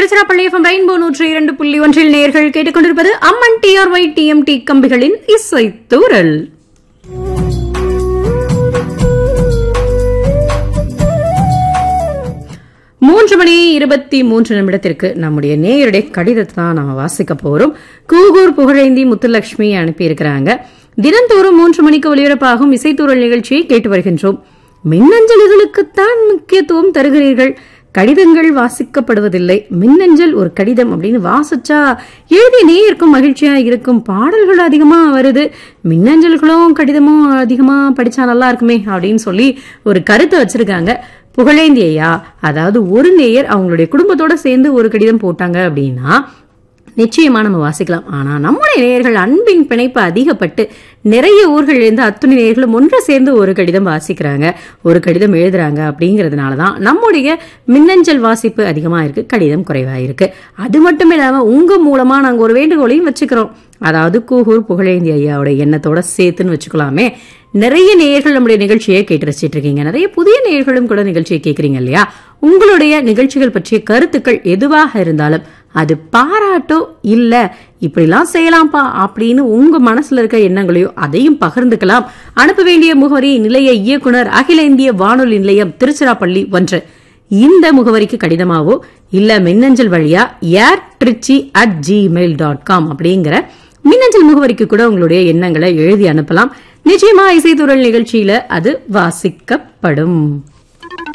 Tiruchirappalli FM rainbow நூற்றி இரண்டு புள்ளி ஒன்றில் நேர்கள் கேட்டுக்கொண்டிருப்பது அம்மன் டிஆர்ஒய் டிஎம்டி கம்பிகளின் இசை தூரல் மூன்று மணி இருபத்தி மூன்று நிமிடத்திற்கு நம்முடைய நேயருடைய கடிதத்தை தான் நம்ம வாசிக்க போறோம் கூகூர் புகழேந்தி முத்துலட்சுமி அனுப்பியிருக்கிறாங்க தினந்தோறும் மூன்று மணிக்கு ஒலிபரப்பாகும் இசைத்தூரல் நிகழ்ச்சியை கேட்டு வருகின்றோம் மின்னஞ்சல்களுக்குத்தான் முக்கியத்துவம் தருகிறீர்கள் கடிதங்கள் வாசிக்கப்படுவதில்லை மின்னஞ்சல் ஒரு கடிதம் அப்படின்னு வாசிச்சா எழுதி நேயருக்கும் மகிழ்ச்சியா இருக்கும் பாடல்கள் அதிகமா வருது மின்னஞ்சல்களும் கடிதமும் அதிகமா படிச்சா நல்லா இருக்குமே அப்படின்னு சொல்லி ஒரு கருத்தை வச்சிருக்காங்க புகழேந்தி ஐயா அதாவது ஒரு நேயர் அவங்களுடைய குடும்பத்தோட சேர்ந்து ஒரு கடிதம் போட்டாங்க அப்படின்னா நிச்சயமா நம்ம வாசிக்கலாம் ஆனா நம்முடைய நேயர்கள் அன்பின் பிணைப்பு அதிகப்பட்டு நிறைய ஊர்கள் இருந்து அத்துணை நேயர்களும் ஒன்று சேர்ந்து ஒரு கடிதம் வாசிக்கிறாங்க ஒரு கடிதம் எழுதுறாங்க அப்படிங்கறதுனால தான் நம்முடைய மின்னஞ்சல் வாசிப்பு அதிகமா இருக்கு கடிதம் குறைவா இருக்கு அது மட்டும் இல்லாம உங்க மூலமா நாங்க ஒரு வேண்டுகோளையும் வச்சுக்கிறோம் அதாவது கூகூர் புகழேந்தி ஐயாவோட எண்ணத்தோட சேர்த்துன்னு வச்சுக்கலாமே நிறைய நேயர்கள் நம்முடைய நிகழ்ச்சியை கேட்டு ரசிச்சிட்டு இருக்கீங்க நிறைய புதிய நேயர்களும் கூட நிகழ்ச்சியை கேட்கறீங்க இல்லையா உங்களுடைய நிகழ்ச்சிகள் பற்றிய கருத்துக்கள் எதுவாக இருந்தாலும் அது பாராட்டோ இல்ல இப்படிலாம் செய்யலாம்ப்பா அப்படின்னு உங்க மனசுல இருக்க எண்ணங்களையோ அதையும் பகிர்ந்துக்கலாம் அனுப்ப வேண்டிய முகவரி நிலைய இயக்குனர் அகில இந்திய வானொலி நிலையம் திருச்சிராப்பள்ளி ஒன்று இந்த முகவரிக்கு கடிதமாவோ இல்ல மின்னஞ்சல் வழியா air Trichy at Gmail dot com அப்படிங்கிற மின்னஞ்சல் முகவரிக்கு கூட உங்களுடைய எண்ணங்களை எழுதி அனுப்பலாம் நிச்சயமா இசைத்துறல் நிகழ்ச்சியில அது வாசிக்கப்படும்